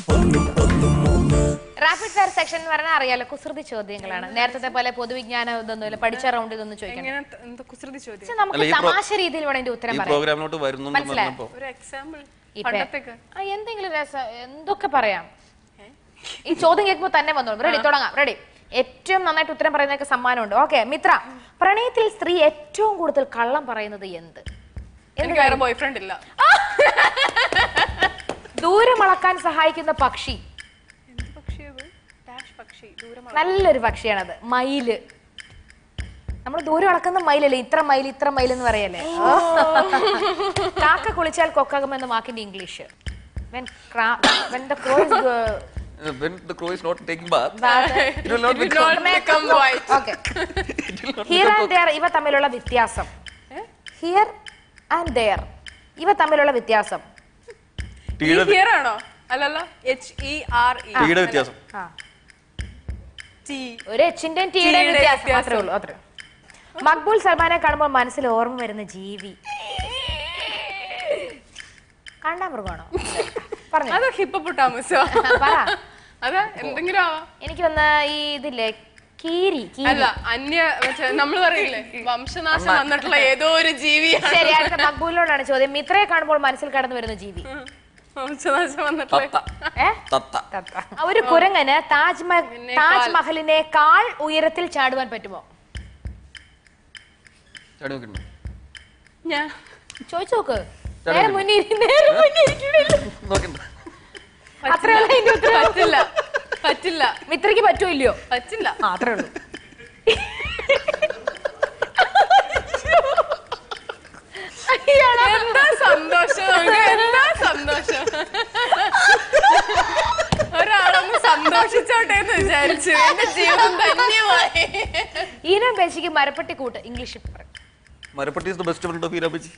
Rapid fire section എന്ന് പറഞ്ഞാൽ അറിയാലോ കുസൃതി ചോദ്യങ്ങളാണ് നേരത്തെ പോലെ പൊതുവിജ്ഞാനം ഇതൊന്നുമില്ല പഠിച്ച റൗണ്ട് ഇതൊന്നും ചോദിക്കണം എങ്ങനെ ത- എന്താ കുസൃതി ചോദ്യം പക്ഷെ നമുക്ക് അല്ല, ഈ പ്രോ- തമാശ രീതിയിൽ വേണം ഇതിന്റെ ഉത്തരം ഈ പറയാം പ്രോഗ്രാമിലോട്ട് വരുന്നു എന്ന് മനസ്സിലായോ? പറഞ്ഞപ്പോ ഒരു എക്സാമ്പിൾ ഇപ്പൊ- പണ്ടത്തേക്ക് ആ, എന്തെങ്കിലും രസം എന്തൊക്കെ പറയാം ഈ ചോദ്യം കേൾക്കുമ്പോൾ തന്നെ വന്നോളൂ റെഡി തുടങ്ങാം റെഡി ഏറ്റവും നന്നായിട്ട് ഉത്തരം പറയുന്നതൊക്കെ സമ്മാനമുണ്ട് ഓക്കെ മിത്ര പ്രണയത്തിൽ സ്ത്രീ ഏറ്റവും കൂടുതൽ കള്ളം പറയുന്നത് എന്ത് എനിക്ക് വേറെ ബോയ് ഫ്രണ്ട് ഇല്ല ദൂരം അളക്കാൻ സഹായിക്കുന്ന പക്ഷി എന്ത് പക്ഷിയത് ഡാഷ് പക്ഷി ദൂരം നല്ലൊരു പക്ഷിയാണത് മയില് നമ്മൾ ദൂരം അളക്കുന്ന മയിലല്ലേ ഇത്ര മൈൽ ഇത്ര മൈൽ എന്ന് പറയല്ലേ കാക്ക കുളിച്ചാൽ കൊക്കകം എന്ന വാക്കിന്റെ English When cra- when the crow is go- when the crow is not taking bath bath- it will not It will become not become white. Okay. Here and there ഇവ തമ്മിലുള്ള വ്യത്യാസം ഹിയർ ആൻഡ് ദെയർ ഇവ തമ്മിലുള്ള വ്യത്യാസം ടീയുടെ here ആണോ അല്ലല്ലോ H E R E ടീയുടെ വ്യത്യാസം ആ ടി ഒരു എച്ചിന്റെയും ടീയുടെയും ടീയുടെ വ്യത്യാസം വ്യത്യാസം. മാത്രമേ ഉള്ളൂ അത്രേ മക്ബൂൽ സൽമാനെ കാണുമ്പോൾ മനസ്സിൽ ഓർമ്മ വരുന്ന ജീവി കാണ്ടാമൃഗമാണോ പറഞ്ഞു അത് ഹിപ്പൊട്ടാമസോ പറ അതാ എന്തെങ്കിലും ആവാം എനിക്ക് വന്ന ഈ ഇതില്ലേ കീരി കീരി അല്ല അന്യ മറ്റേ നമ്മള് പറയില്ലേ വംശനാശം വന്നിട്ടുള്ള ഏതോ ഒരു ജീവിയാണ് ശരി അടുത്ത മക്ബൂലിനോടാണ് ചോദ്യം മിത്രയെ കാണുമ്പോൾ മനസ്സിൽ കടന്നു വരുന്ന ജീവി വംശനാശം വന്നിട്ടുള്ള തത്ത ഏ തത്ത തത്ത. ഒരു കുരങ്ങന് താജ്മഹൽ എന്നേക്കാൾ- താജ്മഹലിനേക്കാൾ ഉയരത്തിൽ ചാടുവാൻ പറ്റുമോ ചാടി നോക്കിണ്ടോ ഞാൻ ചോദിച്ചു നോക്ക് നേരെ മുന്നിൽ ഇരി- നേരെ മുന്നിൽ ഇരിക്കണില്ല. നോക്കിണ്ടോ അത്രേ ഉള്ളൂ ഇതിന്റെ ഉത്തരം. പറ്റില്ല പറ്റില്ല മിത്രയ്ക്ക് പറ്റുമോ ഇല്ലയോ പറ്റില്ല ആ, അത്രേ ഉള്ളൂ എന്താ സന്തോഷം നമുക്ക് എന്താ സന്തോഷം ഒരാളൊന്ന് സന്തോഷിച്ചോട്ടെ എന്ന് വിചാരിച്ചു എന്റെ ജീവിതം ധന്യമായി ഈനം പേശിക്ക് മരപ്പെട്ടി കൂട്ട് ഇംഗ്ലീഷിൽ പറയും മരപ്പട്ടി is the best friend of ഈരാബിജി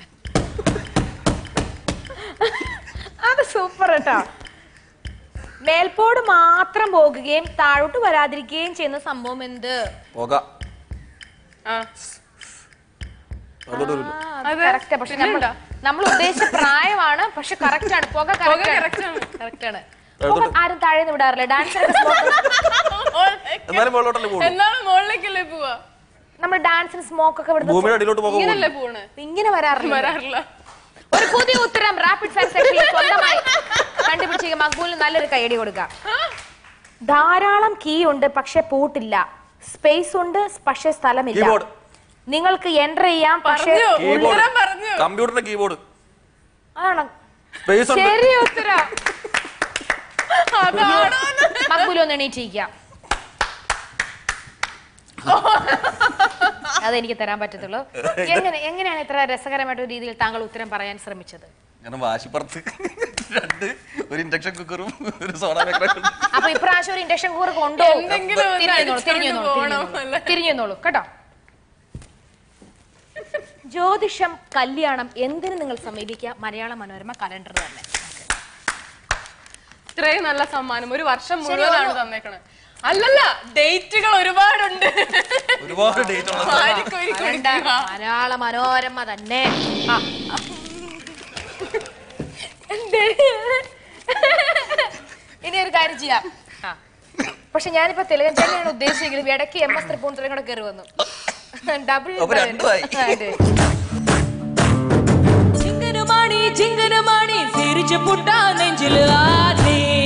അത് സൂപ്പർ കേട്ടോ മേൽപോട് മാത്രം പോകുകയും താഴോട്ട് വരാതിരിക്കുകയും ചെയ്യുന്ന സംഭവം എന്ത് പോക ആ അതോട് വരില്ല അത് കറക്റ്റ് പക്ഷെ നമ്മൾ പിന്നെന്താ? നമ്മൾ ഉദ്ദേശിച്ച പ്രായമാണ് പക്ഷെ കറക്റ്റ് ആണ് പുക പുക കറക്റ്റ് correct ആണ്. കറക്റ്റ് ആണ് പുക ആരും താഴെ നിന്ന് വിടാറില്ല ഡാൻസ് എന്നാലും മുകളിലോട്ടല്ലേ പോകുള്ളൂ എന്നാണ് മുകളിലേക്കല്ലേ പോവാ നമ്മൾ ഡാൻസിന് സ്മോക്ക് ഒക്കെ വിടുന്ന ഭൂമിയുടെ അടിയിലോട്ട് പോകാൻ ഇങ്ങനല്ലേ പോണ് ഇങ്ങനെ വരാറില്ല വരാറില്ല ഒരു പുതിയ ഉത്തരം റാപ്പിഡ് ഫയർ സെക്ഷനിൽ സ്വന്തമായി കണ്ടുപിടിച്ച മക്ബൂലിന് നല്ലൊരു കൈയടി കൊടുക്കാം ധാരാളം കീ ഉണ്ട് പക്ഷെ പൂട്ടില്ല സ്പേസ് ഉണ്ട് പക്ഷെ സ്ഥലമില്ല Keyboard. നിങ്ങൾക്ക് എൻ്റർ ചെയ്യാം പക്ഷെ പറഞ്ഞു Keyboard. ഉത്തരം പറഞ്ഞു കമ്പ്യൂട്ടറിന്റെ കീബോർഡ് അതാണ് സ്പേസ് ഉണ്ട് ശരി ഉത്തരം അതാണോ മക്ബൂൽ ഒന്ന് എണീറ്റിരിക്കാം അതെനിക്ക് തരാൻ പറ്റത്തുള്ളൂ എങ്ങനെ എങ്ങനെയാണ് ഇത്ര രസകരമായിട്ട് ഒരു രീതിയിൽ താങ്കൾ ഉത്തരം പറയാൻ ശ്രമിച്ചത് ഞാൻ വാശിപ്പുറത്ത് രണ്ട് ഒരു ഇൻഡക്ഷൻ കുക്കറും ഒരു സോഡ മേക്കറും അപ്പൊ ഇപ്രാവശ്യം ഒരു ഇൻഡക്ഷൻ കൂറ് കൊണ്ടോ എന്തെങ്കിലും ഒന്ന് തിരിഞ്ഞോളൂ അടിച്ചോണ്ട് തിരിഞ്ഞോളൂ പോണം, അല്ലേ? തിരിഞ്ഞോളൂ കേട്ടോ ജ്യോതിഷം കല്യാണം എന്തിനു നിങ്ങൾ സമീപിക്കുക മലയാള മനോരമ കലണ്ടർ തന്നെ ഇത്രയും നല്ല സമ്മാനം ഒരു വർഷം മുഴുവനാണ് തന്നേക്കണത് അല്ലല്ല ഡേറ്റുകൾ ഒരുപാടുണ്ട് ഒരുപാട് ഡേറ്റ് ഉള്ള വാരിക്കോരി കലണ്ടർ കൊടുക്കുക. മലയാള മനോരമ തന്നെ ആ. ഇനി ഒരു കാര്യം ചെയ്യാം ആ. പക്ഷെ ഞാനിപ്പോ തെലുങ്കൻ തന്നെയാണ് ഉദ്ദേശിച്ചെങ്കിലും ഇടയ്ക്ക് എം എസ് തൃപ്പൂണിത്തുറയും കൂടെ കയറി വന്നു ഡബിൾ അപ്പൊ രണ്ടുമായി. ജിങ്കനമാണി ജിങ്കനമാണി സിരിച്ചു പുട്ട നെഞ്ചില് ആദ്യം